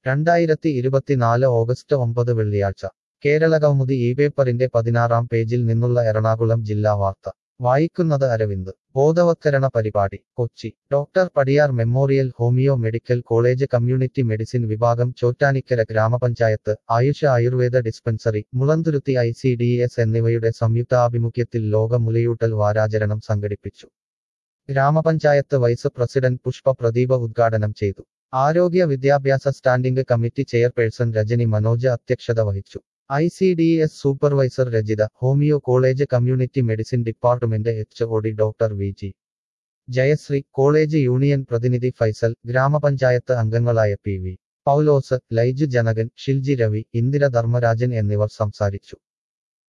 രണ്ടായിരത്തി ഇരുപത്തിനാല് ഓഗസ്റ്റ് ഒമ്പത് വെള്ളിയാഴ്ച കേരളകൗമുദി ഈ പേപ്പറിന്റെ പതിനാറാം പേജിൽ നിന്നുള്ള എറണാകുളം ജില്ലാ വാർത്ത വായിക്കുന്നത് അരവിന്ദ് ബോധവത്കരണ പരിപാടി Kochi doctor Padiyar memorial homeo medical college community medicine വിഭാഗം ചോറ്റാനിക്കര ഗ്രാമപഞ്ചായത്ത് ആയുഷ Ayurveda dispensary Mulanthuruthy I C D S എന്നിവയുടെ സംയുക്താഭിമുഖ്യത്തിൽ ലോക മുലയൂട്ടൽ വാരാചരണം സംഘടിപ്പിച്ചു ഗ്രാമപഞ്ചായത്ത് വൈസ് പ്രസിഡന്റ് പുഷ്പ പ്രദീപ ഉദ്ഘാടനം ചെയ്തു ആരോഗ്യ വിദ്യാഭ്യാസ standing committee chairperson Rajani Manoj അധ്യക്ഷത വഹിച്ചു I C D S supervisor Rajitha homeo college community medicine department H O D doctor V G Jayasree college union പ്രതിനിധി ഫൈസൽ ഗ്രാമപഞ്ചായത്ത് അംഗങ്ങളായ പി വി പൗലോസ് ലൈജു ജനകൻ ഷിൽജി രവി ഇന്ദിര ധർമ്മരാജൻ എന്നിവർ സംസാരിച്ചു